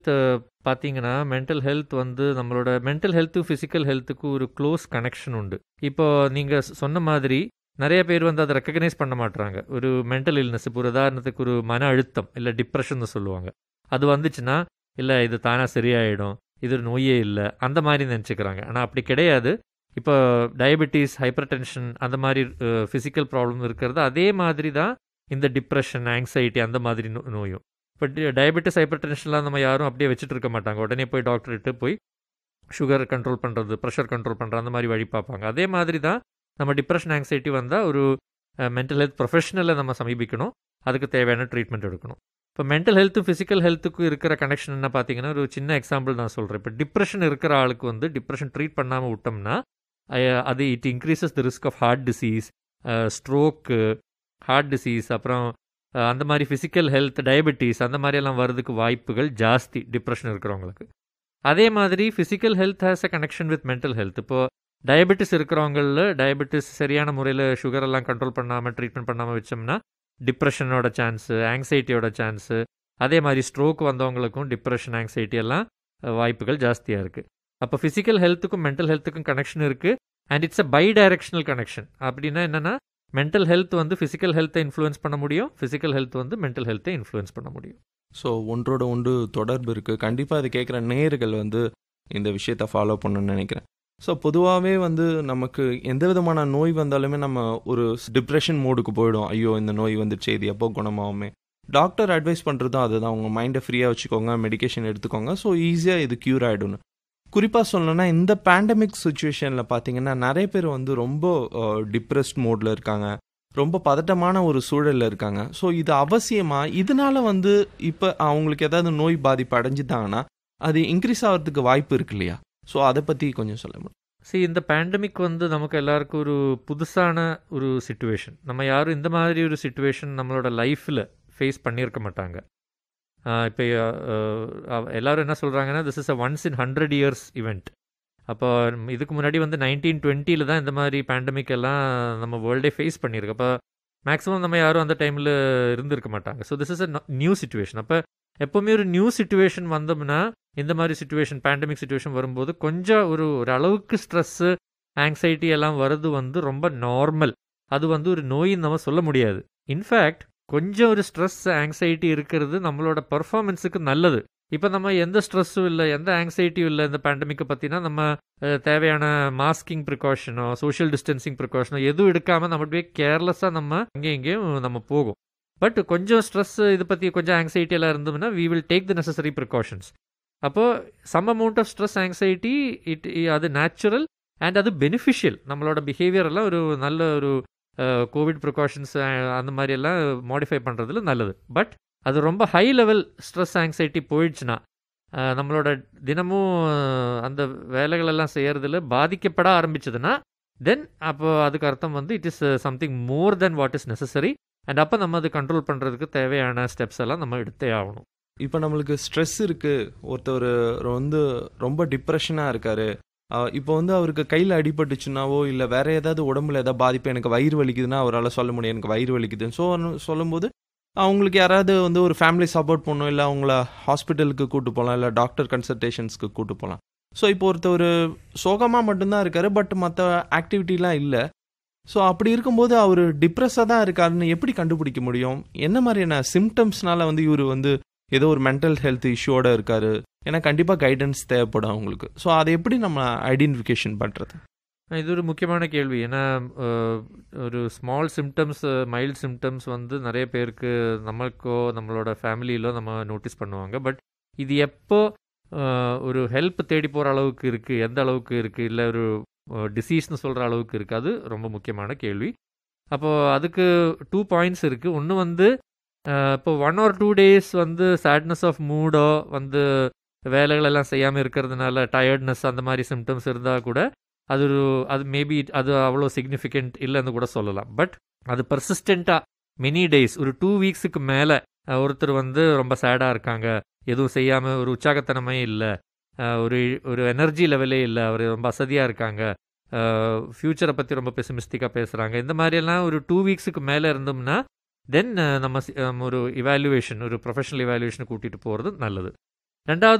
பார்த்தீங்கன்னா, mental health வந்து நம்மளோட மென்டல் ஹெல்த்தும், பிசிக்கல் ஹெல்த்துக்கும் ஒரு க்ளோஸ் கனெக்ஷன் உண்டு. இப்போ நீங்க ஸ் சொன்ன மாதிரி நெறைய பேர் வந்து அத ரெகக்னைஸ் பண்ண மாட்றாங்க. ஒரு மென்டல் இல்னஸ் இப்போ ஒரு உதாரணத்துக்கு ஒரு மன அழுத்தம், இல்ல டிப்ரஷன்னு சொல்லுவாங்க. அது வந்துச்சுன்னா, இல்ல இது தானா சரியாயிடும். இது ஒரு நோயே இல்ல. அந்த மாரி நெனச்சுக்கிறாங்க. ஆனா அப்படி கிடையாது. இப்போ டயபெட்டிஸ், ஹைப்பர் டென்ஷன் அந்த மாரி அ பிசிக்கல் ப்ராப்ளம் இருக்கிறது அதே மாதிரி தான் இந்த டிப்ரஷன், ஆங்ஸைட்டி அந்த மாதிரி நோ நோயும். இப்ப டி டயபெட்டிஸ், ஹைப்பர் டென்ஷன்லாம் நம்ம யாரும் அப்படியே வச்சுட்டு இருக்க மாட்டாங்க. உடனே போய் டாக்டர்கிட்ட போய் சுகர் கண்ட்ரோல் பண்றது, பிரஷர் கண்ட்ரோல் பண்றது அந்த மாரி வழி பார்ப்பாங்க. அதே மாதிரி தான் நம்ம டிப்ரஷன், ஆங்ஸைட்டி வந்தா ஒரு அ மென்டல் ஹெல்த் ப்ரொஃபஷனல நம்ம சமீபிக்கணும். அதுக்கு தேவையான ட்ரீட்மெண்ட் எடுக்கணும். இப்போ மென்டல் ஹெல்த்தும், பிசிக்கல் ஹெல்த்துக்கும் இருக்கிற கனெக்ஷன் என்ன பார்த்தீங்கன்னா, ஒரு சின்ன எக்ஸாம்பிள் நான் சொல்றேன். இப்போ டிப்ரஷன் இருக்கிற ஆளுக்கு வந்து டிப்ரஷன் ட்ரீட் பண்ணாம விட்டோம்னா, அ அது it increases the risk of heart disease, uh stroke, heart disease அப்புறம் அ அந்த மாரி பிசிக்கல் ஹெல்த், டயபெட்டிஸ் அந்த மாரியெல்லாம் வரதுக்கு வாய்ப்புகள் ஜாஸ்தி டிப்ரஷன் இருக்கிறவங்களுக்கு. அதே மாதிரி physical health has uh connection with mental health. இப்போ டயபெட்டிஸ் இருக்கிறவங்கள்ல டயபெட்டிஸ் சரியான முறையில சுகர் எல்லாம் கண்ட்ரோல் பண்ணாம, ட்ரீட்மெண்ட் பண்ணாம வச்சோம்னா, டிப்ரஷனோட சான்ஸு, ஆங்ஸைட்டியோட சான்ஸு, அதே மாரி ஸ்ட்ரோக் வந்தவங்களுக்கும் டிப்ரஷன், ஆங்ஸைட்டி எல்லாம் அ வாய்ப்புகள் ஜாஸ்தியா இருக்கு. அப்போ பிசிக்கல் ஹெல்த்துக்கும், மென்டல் ஹெல்த்துக்கும் கனெக்ஷன் இருக்கு. And it's uh bidirectional connection. அப்படின்னா என்னன்னா, மென்டல் ஹெல்த் வந்து பிசிக்கல் ஹெல்த்த இன்ஃப்ளூயன்ஸ் பண்ண முடியும். பிசிக்கல் ஹெல்த் வந்து மென்டல் ஹெல்த்த இன்ஃப்ளூயன்ஸ் பண்ண முடியும். ஸோ ஒன்றோட ஒன்று தொடர்பு இருக்கு. கண்டிப்பா இத கேட்குற நேயர்கள் வந்து இந்த விஷயத்த ஃபாலோ பண்ணணும்னு நெனைக்கிறேன். ஸோ பொதுவாவே வந்து நமக்கு எந்த விதமான நோய் வந்தாலுமே நம்ம ஒரு டிப்ரஷன் மோடுக்கு போயிடும். ஐயோ! இந்த நோய் வந்துருச்சே இது எப்போ குணமாகுமே. டாக்டர் அட்வைஸ் பண்றதும் அதுதான். உங்க மைண்ட ஃப்ரீயா வச்சுக்கோங்க. மெடிகேஷன் எடுத்துக்கோங்க. ஸோ ஈஸியா இது கியூர் ஆயிடும்னு. குறிப்பா சொல்லணும்னா இந்த பேண்டமிக் சிச்சுவேஷன்ல பார்த்தீங்கன்னா, நெறைய பேர் வந்து ரொம்ப அ டிப்ரஸ்ட் மோட்ல இருக்காங்க. ரொம்ப பதட்டமான ஒரு சூழல்ல இருக்காங்க. ஸோ இது அவசியமா? இதனால வந்து இப்ப அவங்களுக்கு ஏதாவது நோய் பாதிப்பு அடைஞ்சுட்டாங்கன்னா, அது இன்கிரீஸ் ஆவறதுக்கு வாய்ப்பு இருக்கு இல்லையா? ஸோ அத பத்தி கொஞ்சம் சொல்ல முடியுமா? சி இந்த பேண்டமிக் வந்து நமக்கு எல்லாருக்கும் ஒரு புதுசான ஒரு சிச்சுவேஷன். நம்ம யாரும் இந்த மாதிரி ஒரு சிச்சுவேஷன் நம்மளோட லைஃப்ல ஃபேஸ் பண்ணியிருக்க மாட்டாங்க. அ இப்ப அ எல்லாரும் என்ன சொல்றாங்கன்னா, this is a once in 100 years event. அப்போ இதுக்கு முன்னாடி வந்து 1920ல தான் இந்த மாரி பேண்டமிக் எல்லாம் நம்ம வேர்ல்டே ஃபேஸ் பண்ணியிருக்கு. அப்ப மேக்ஸிமம் நம்ம யாரும் அந்த டைம்ல இருந்திருக்க மாட்டாங்க. ஸோ திஸ் இஸ் அ ந நியூ சிச்சுவேஷன். அப்ப எப்பவுமே ஒரு நியூ சிச்சுவேஷன் வந்தோம்னா, இந்த மாரி சிச்சுவேஷன் பேண்டமிக் சிச்சுவேஷன் வரும்போது கொஞ்சம் ஒரு ஒரு அளவுக்கு ஸ்ட்ரெஸ்ஸு, ஆங்ஸைட்டி எல்லாம் வரது வந்து ரொம்ப நார்மல். அது வந்து ஒரு நோயின்னு நம்ம சொல்ல முடியாது. இன்ஃபேக்ட் கொஞ்சம் ஒரு ஸ்ட்ரெஸ், ஆங்ஸைட்டி இருக்கிறது நம்மளோட பெர்ஃபார்மன்ஸுக்கு நல்லது. இப்ப நம்ம எந்த ஸ்ட்ரெஸ்ஸும் இல்ல, எந்த ஆங்ஸைட்டியும் இல்ல இந்த பேண்டமிக்க பத்தினா, நம்ம அ தேவையான மாஸ்கிங் ப்ரிகாஷனோ, சோஷியல் டிஸ்டன்சிங் ப்ரிகாஷனோ எதுவும் எடுக்காம நம்ம அப்படியே கேர்லெஸ்ஸா நம்ம அங்கேயும் இங்கேயும் நம்ம போகும். பட் கொஞ்சம் ஸ்ட்ரெஸ் இத பத்தி கொஞ்சம் ஆங்ஸைட்டி எல்லாம் இருந்ததுன்னா, we will take the necessary precautions. அப்போ some amount of stress, anxiety it அது நேச்சுரல் அண்ட் அது பெனிஃபிஷியல். நம்மளோட பிஹேவியர் எல்லாம் ஒரு நல்ல ஒரு அ கோவிட் ப்ரிகாஷன்ஸ் அந்த மாரி எல்லாம் மாடிஃபை பண்றதுல நல்லது. பட் அது ரொம்ப ஹை லெவல் ஸ்ட்ரெஸ், ஆங்ஸைட்டி போயிடுச்சுன்னா, அ நம்மளோட தினமும் அந்த வேலைகள் எல்லாம் செய்யறதுல பாதிக்கப்பட ஆரம்பிச்சதுன்னா, தென் அப்போ அதுக்கு அர்த்தம் வந்து it is something more than what is necessary. And அப்ப நம்ம அத கண்ட்ரோல் பண்றதுக்கு தேவையான ஸ்டெப்ஸ் எல்லாம் நம்ம எடுத்தே ஆகணும். இப்ப நம்மளுக்கு ஸ்ட்ரெஸ் இருக்கு. ஒருத்தரு வந்து ரொம்ப டிப்ரஷனா இருக்காரு. அ இப்போ வந்து அவருக்கு கையில அடிபட்டுச்சுன்னாவோ, இல்ல வேற ஏதாவது உடம்புல ஏதாவது பாதிப்பு எனக்கு வயிறு வலிக்குதுன்னா, அவரால சொல்ல முடியும். எனக்கு வயிறு வலிக்குதுன்னு. ஸோ சொல்லும்போது, அவங்களுக்கு யாராவது வந்து ஒரு ஃபேமிலி சப்போர்ட் பண்ணும். இல்ல அவங்கள ஹாஸ்பிட்டலுக்கு கூட்டு போலாம். இல்ல டாக்டர் கன்சல்டேஷன்ஸ்க்கு கூட்டு போலாம். ஸோ இப்போ ஒருத்தரு சோகமா மட்டும் தான் இருக்காரு. பட் மத்த ஆக்டிவிட்டிலாம் இல்ல. ஸோ அப்படி இருக்கும்போது அவரு டிப்ரஸ்ஸா தான் இருக்காருன்னு எப்படி கண்டுபிடிக்க முடியும்? என்ன மாரியான சிம்ப்டம்ஸ்னால வந்து இவரு வந்து ஏதோ ஒரு மென்டல் ஹெல்த் இஷ்யூவோட இருக்காரு? ஏன்னா கண்டிப்பா கைடன்ஸ் தேவைப்படும் அவங்களுக்கு. ஸோ அத எப்படி நம்ம ஐடென்டிஃபிகேஷன் பண்றது? இது ஒரு முக்கியமான கேள்வி. ஏன்னா அ ஒரு ஸ்மால் சிம்ப்டம்ஸ், மைல்ட் சிம்ப்டம்ஸ் வந்து நெறைய பேருக்கு நமக்கோ, நம்மளோட ஃபேமிலியிலோ நம்ம நோட்டீஸ் பண்ணுவாங்க. பட் இது எப்போ அ ஒரு ஹெல்ப் தேடி போற அளவுக்கு இருக்கு? எந்த அளவுக்கு இருக்கு? இல்ல ஒரு அ டிசீஸ்ன்னு சொல்ற அளவுக்கு இருக்கு? அது ரொம்ப முக்கியமான கேள்வி. அப்போ அதுக்கு 2 பாயிண்ட்ஸ் இருக்கு. ஒண்ணு வந்து அ இப்போ 1 ஆர் 2 டேஸ் வந்து சேட்னஸ் ஆஃப் மூடோ வந்து வேலைகள் எல்லாம் செய்யாம இருக்கிறதுனால டயர்ட்னஸ் அந்த மாரி சிம்ப்டம்ஸ் இருந்தா கூட, அது ஒரு அது மேபி அது அவ்வளோ சிக்னிஃபிகன்ட் இல்லன்னு கூட சொல்லலாம். பட் அது பெர்சிஸ்டென்ட்டா மெனி டேஸ் ஒரு 2 வீக்ஸுக்கு மேல அ ஒருத்தர் வந்து ரொம்ப சேடா இருக்காங்க. எதுவும் செய்யாம ஒரு உற்சாகத்தனமே இல்ல. அ ஒரு ஒரு எனர்ஜி லெவலே இல்ல. அவரு ரொம்ப அசதியா இருக்காங்க. அ ஃபியூச்சர பத்தி ரொம்ப பெசிமிஸ்டிக்கா பேசுறாங்க. இந்த மாரியெல்லாம் ஒரு 2 வீக்ஸுக்கு மேல இருந்தோம்னா, தென் நம்ம சி ஒரு இவாலுவேஷன் ஒரு ப்ரொஃபஷனல் இவாலுவேஷன் கூட்டிட்டு போறது நல்லது. ரெண்டாவது